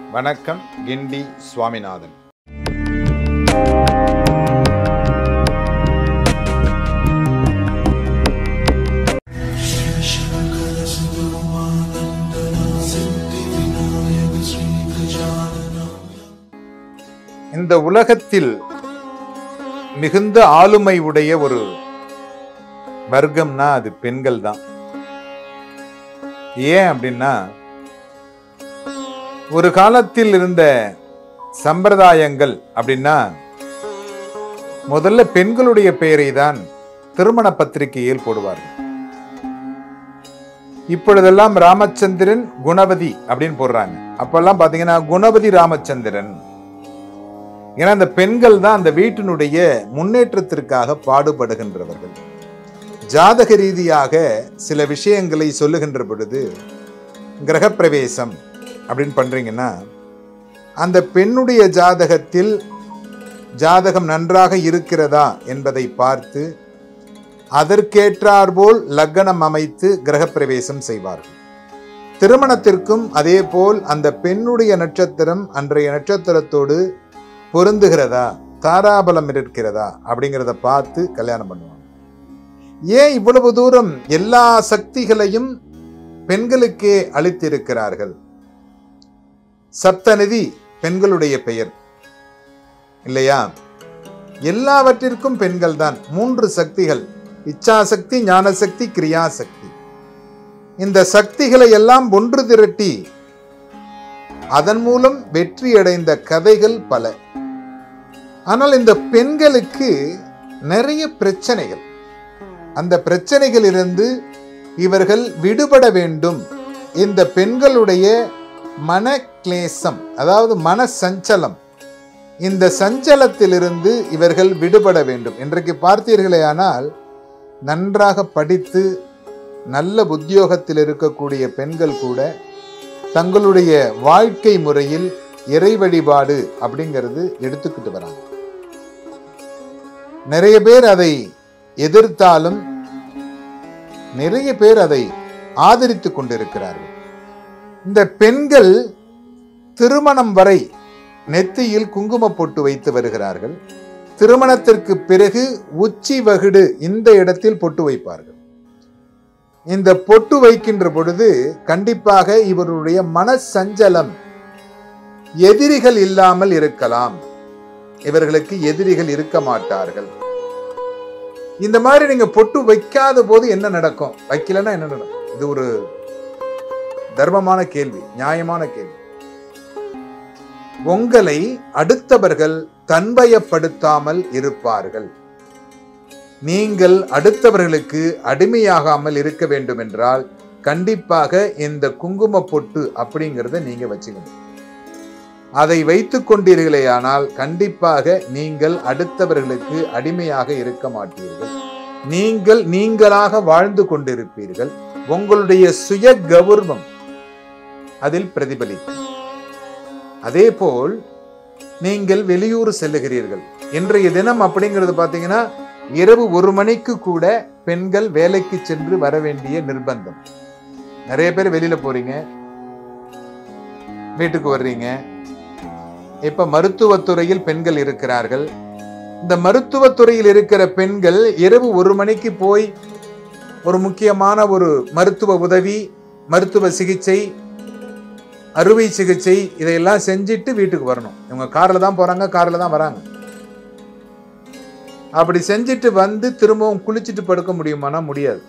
வணக்கம் கிண்டி சுவாமிநாதன் இந்த உலகத்தில் மிகுந்த ஆளுமை உடைய ஒரு வர்க்கம்னா அது பெண்கள் தான் ஏன் அப்படின்னா ஒரு காலத்தில் இருந்த சம்பிரதாயங்கள் அப்படின்னா முதல்ல பெண்களுடைய பெயரை தான் திருமண பத்திரிகையில் போடுவார்கள் இப்பொழுதெல்லாம் ராமச்சந்திரன் குணவதி அப்படின்னு போடுறாங்க அப்பெல்லாம் பாத்தீங்கன்னா குணவதி ராமச்சந்திரன் ஏன்னா அந்த பெண்கள் தான் அந்த வீட்டினுடைய முன்னேற்றத்திற்காக பாடுபடுகின்றவர்கள் ஜாதக ரீதியாக சில விஷயங்களை சொல்லுகின்ற பொழுது கிரகப்பிரவேசம் அப்படின்னு பண்றீங்கன்னா அந்த பெண்ணுடைய ஜாதகத்தில் ஜாதகம் நன்றாக இருக்கிறதா என்பதை பார்த்து அதற்கேற்றாற்போல் லக்னம் அமைத்து கிரகப்பிரவேசம் செய்வார்கள் திருமணத்திற்கும் அதேபோல் அந்த பெண்ணுடைய நட்சத்திரம் அன்றைய நட்சத்திரத்தோடு பொருந்துகிறதா தாராபலம் இருக்கிறதா அப்படிங்கிறத பார்த்து கல்யாணம் பண்ணுவாங்க ஏன் இவ்வளவு தூரம் எல்லா சக்திகளையும் பெண்களுக்கே அளித்திருக்கிறார்கள் சப்தநிதி பெண்களுடைய பெயர் இல்லையா எல்லாவற்றிற்கும் பெண்கள் தான் மூன்று சக்திகள் இச்சாசக்தி ஞானசக்தி கிரியாசக்தி இந்த சக்திகளை எல்லாம் ஒன்று திரட்டி அதன் மூலம் வெற்றி அடைந்த கதைகள் பல ஆனால் இந்த பெண்களுக்கு நிறைய பிரச்சனைகள் அந்த பிரச்சனைகளிலிருந்து இவர்கள் விடுபட வேண்டும் இந்த பெண்களுடைய மன கிளேசம் அதாவது மன சஞ்சலம் இந்த சஞ்சலத்திலிருந்து இவர்கள் விடுபட வேண்டும் இன்றைக்கு பார்த்தீர்களேயானால் நன்றாக படித்து நல்ல உத்தியோகத்தில் இருக்கக்கூடிய பெண்கள் கூட தங்களுடைய வாழ்க்கை முறையில் இறை வழிபாடு அப்படிங்கிறது எடுத்துக்கிட்டு வராங்க நிறைய பேர் அதை எதிர்த்தாலும் நிறைய பேர் அதை ஆதரித்துக் கொண்டிருக்கிறார்கள் இந்த பெண்கள் திருமணம் வரை நெத்தியில் குங்கும பொட்டு வைத்து வருகிறார்கள் திருமணத்திற்கு பிறகு உச்சி வகுடு இந்த இடத்தில் பொட்டு வைப்பார்கள் இந்த பொட்டு வைக்கின்ற பொழுது கண்டிப்பாக இவருடைய மன சஞ்சலம் எதிரிகள் இல்லாமல் இருக்கலாம் இவர்களுக்கு எதிரிகள் இருக்க மாட்டார்கள் இந்த மாதிரி நீங்க பொட்டு வைக்காத போது என்ன நடக்கும் வைக்கலன்னா என்ன நடக்கும் இது ஒரு தர்மமான கேள்வி நியாயமான கேள்வி உங்களை அடுத்தவர்கள் தன்வயப்படுத்தாமல் இருப்பார்கள் நீங்கள் அடுத்தவர்களுக்கு அடிமையாகாமல் இருக்க வேண்டும் என்றால் கண்டிப்பாக இந்த குங்கும பொட்டு அப்படிங்கிறத நீங்க வச்சுக்கணும் அதை வைத்துக் கொண்டீர்களேயானால் கண்டிப்பாக நீங்கள் அடுத்தவர்களுக்கு அடிமையாக இருக்க மாட்டீர்கள் நீங்கள் நீங்களாக வாழ்ந்து கொண்டிருப்பீர்கள் உங்களுடைய சுய கௌரவம் அதில் பிரதிபலிக்கும் அதேபோல் நீங்கள் வெளியூர் செல்லுகிறீர்கள் இன்றைய தினம் அப்படிங்கிறது பார்த்தீங்கன்னா இரவு ஒரு மணிக்கு கூட பெண்கள் வேலைக்கு சென்று வர வேண்டிய நிர்பந்தம் நிறைய பேர் வெளியில போறீங்க வீட்டுக்கு வர்றீங்க இப்ப மருத்துவத்துறையில் பெண்கள் இருக்கிறார்கள் இந்த மருத்துவத்துறையில் இருக்கிற பெண்கள் இரவு ஒரு மணிக்கு போய் ஒரு முக்கியமான ஒரு மருத்துவ உதவி மருத்துவ சிகிச்சை அறுவை சிகிச்சை இதையெல்லாம் செஞ்சுட்டு வீட்டுக்கு வரணும் இவங்க கார்ல தான் போறாங்க கார்ல தான் வராங்க அப்படி செஞ்சுட்டு வந்து திரும்பவும் குளிச்சுட்டு படுக்க முடியுமானா முடியாது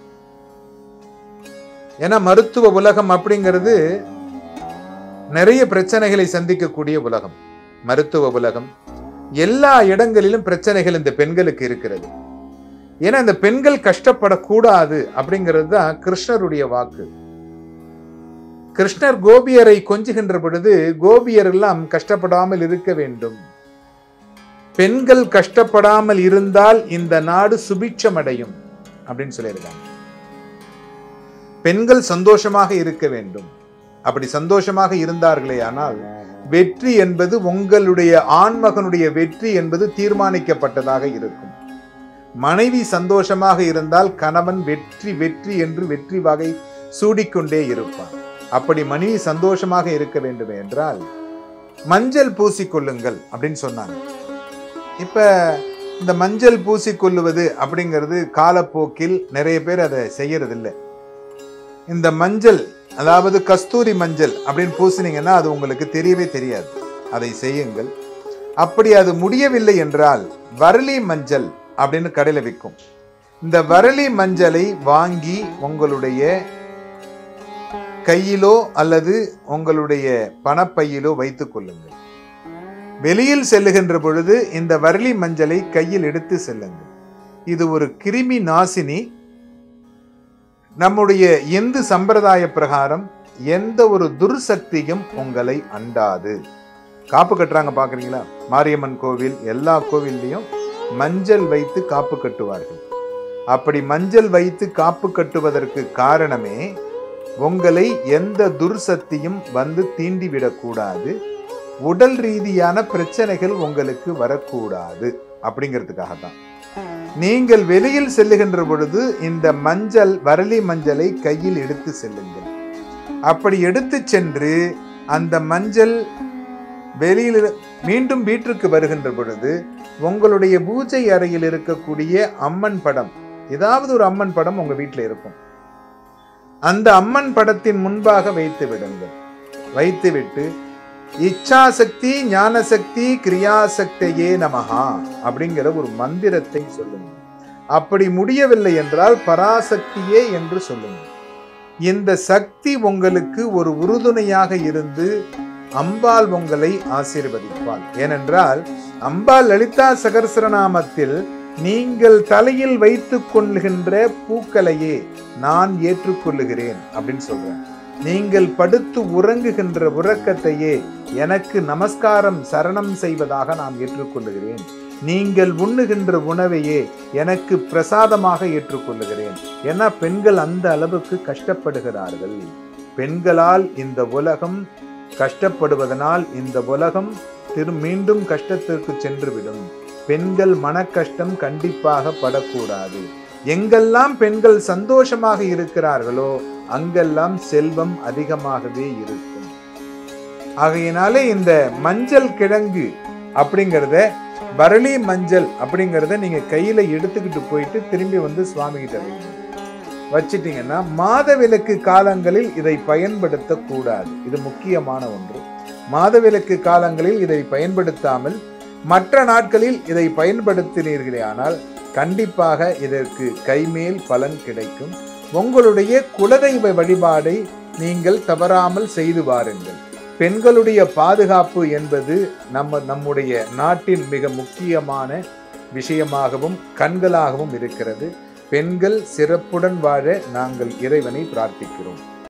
ஏன்னா மருத்துவ உலகம் அப்படிங்கிறது நிறைய பிரச்சனைகளை சந்திக்கக்கூடிய உலகம் மருத்துவ உலகம் எல்லா இடங்களிலும் பிரச்சனைகள் இந்த பெண்களுக்கு இருக்கிறது ஏன்னா இந்த பெண்கள் கஷ்டப்படக்கூடாது அப்படிங்கிறது தான் கிருஷ்ணருடைய வாக்கு கிருஷ்ணர் கோபியரை கொஞ்சுகின்ற பொழுது கோபியர் எல்லாம் கஷ்டப்படாமல் இருக்க வேண்டும் பெண்கள் கஷ்டப்படாமல் இருந்தால் இந்த நாடு சுபிட்சம் அடையும் அப்படின்னு சொல்லியிருக்காங்க பெண்கள் சந்தோஷமாக இருக்க வேண்டும் அப்படி சந்தோஷமாக இருந்தார்களே ஆனால் வெற்றி என்பது உங்களுடைய ஆண்மகனுடைய வெற்றி என்பது தீர்மானிக்கப்பட்டதாக இருக்கும் மனைவி சந்தோஷமாக இருந்தால் கணவன் வெற்றி வெற்றி என்று வெற்றி வகை சூடிக்கொண்டே இருப்பான் அப்படி மணி சந்தோஷமாக இருக்க வேண்டும் என்றால் மஞ்சள் பூசிக்கொள்ளுங்கள் அப்படின்னு சொன்னாங்க இப்ப இந்த மஞ்சள் பூசிக்கொள்ளுவது அப்படிங்கிறது காலப்போக்கில் நிறைய பேர் அதை செய்யறதில்லை இந்த மஞ்சள் அதாவது கஸ்தூரி மஞ்சள் அப்படின்னு பூசினீங்கன்னா அது உங்களுக்கு தெரியவே தெரியாது அதை செய்யுங்கள் அப்படி அது முடியவில்லை என்றால் வரலி மஞ்சள் அப்படின்னு கடையில் விற்கும் இந்த வரலி மஞ்சளை வாங்கி உங்களுடைய கையிலோ அல்லது உங்களுடைய பணப்பையிலோ வைத்துக் கொள்ளுங்கள் வெளியில் செல்லுகின்ற பொழுது இந்த வரலி மஞ்சளை கையில் எடுத்து செல்லுங்கள் இது ஒரு கிருமி நாசினி நம்முடைய இந்து சம்பிரதாய பிரகாரம் எந்த ஒரு துர்சக்தியும் உங்களை அண்டாது காப்பு கட்டுறாங்க பாக்குறீங்களா மாரியம்மன் கோவில் எல்லா கோவில்லையும் மஞ்சள் வைத்து காப்பு கட்டுவார்கள் அப்படி மஞ்சள் வைத்து காப்பு கட்டுவதற்கு காரணமே உங்களை எந்த துர்சக்தியும் வந்து தீண்டிவிடக்கூடாது உடல் ரீதியான பிரச்சனைகள் உங்களுக்கு வரக்கூடாது அப்படிங்கிறதுக்காக தான் நீங்கள் வெளியில் செல்லுகின்ற பொழுது இந்த மஞ்சள் வரலி மஞ்சளை கையில் எடுத்து செல்லுங்கள் அப்படி எடுத்து சென்று அந்த மஞ்சள் வெளியில் மீண்டும் வீட்டிற்கு வருகின்ற பொழுது உங்களுடைய பூஜை அறையில் இருக்கக்கூடிய அம்மன் படம் ஏதாவது ஒரு அம்மன் படம் உங்க வீட்டில் இருக்கும் அந்த அம்மன் படத்தின் முன்பாக வைத்து விடுங்கள் வைத்துவிட்டு இச்சாசக்தி ஞானசக்தி கிரியாசக்தியே நமஹா அப்படிங்கிற ஒரு மந்திரத்தை சொல்லுங்க அப்படி முடியவில்லை என்றால் பராசக்தியே என்று சொல்லுங்க இந்த சக்தி உங்களுக்கு ஒரு உறுதுணையாக இருந்து அம்பாள் உங்களை ஆசீர்வதிப்பாள் ஏனென்றால் அம்பாள் லலிதா சகர்சரநாமத்தில் நீங்கள் தலையில் வைத்துக் கொள்கின்ற பூக்களையே நான் ஏற்றுக்கொள்ளுகிறேன் அப்படின்னு சொல்றேன் நீங்கள் படுத்து உறங்குகின்ற உறக்கத்தையே எனக்கு நமஸ்காரம் சரணம் செய்வதாக நான் ஏற்றுக்கொள்ளுகிறேன் நீங்கள் உண்ணுகின்ற உணவையே எனக்கு பிரசாதமாக ஏற்றுக்கொள்ளுகிறேன் ஏன்னா பெண்கள் அந்த அளவுக்கு கஷ்டப்படுகிறார்கள் பெண்களால் இந்த உலகம் கஷ்டப்படுவதனால் இந்த உலகம் திரு மீண்டும் கஷ்டத்திற்கு சென்றுவிடும் பெண்கள் மன கஷ்டம் கண்டிப்பாக படக்கூடாது எங்கெல்லாம் பெண்கள் சந்தோஷமாக இருக்கிறார்களோ அங்கெல்லாம் செல்வம் அதிகமாகவே இருக்கும் ஆகையினாலே இந்த மஞ்சள் கிழங்கு அப்படிங்கிறத வரலி மஞ்சள் அப்படிங்கிறத நீங்க கையில எடுத்துக்கிட்டு போயிட்டு திரும்பி வந்து சுவாமி கிட்ட வைங்க வச்சிட்டீங்கன்னா மாதவிலக்கு காலங்களில் இதை பயன்படுத்தக்கூடாது இது முக்கியமான ஒன்று மாதவிலக்கு காலங்களில் இதை பயன்படுத்தாமல் மற்ற நாட்களில் இதை பயன்படுத்தினீர்களேயானால் கண்டிப்பாக இதற்கு கைமேல் பலன் கிடைக்கும் உங்களுடைய குலதெய்வ வழிபாடை நீங்கள் தவறாமல் செய்து வாருங்கள் பெண்களுடைய பாதுகாப்பு என்பது நம்ம நம்முடைய நாட்டின் மிக முக்கியமான விஷயமாகவும் கண்களாகவும் இருக்கிறது பெண்கள் சிறப்புடன் வாழ நாங்கள் இறைவனை பிரார்த்திக்கிறோம்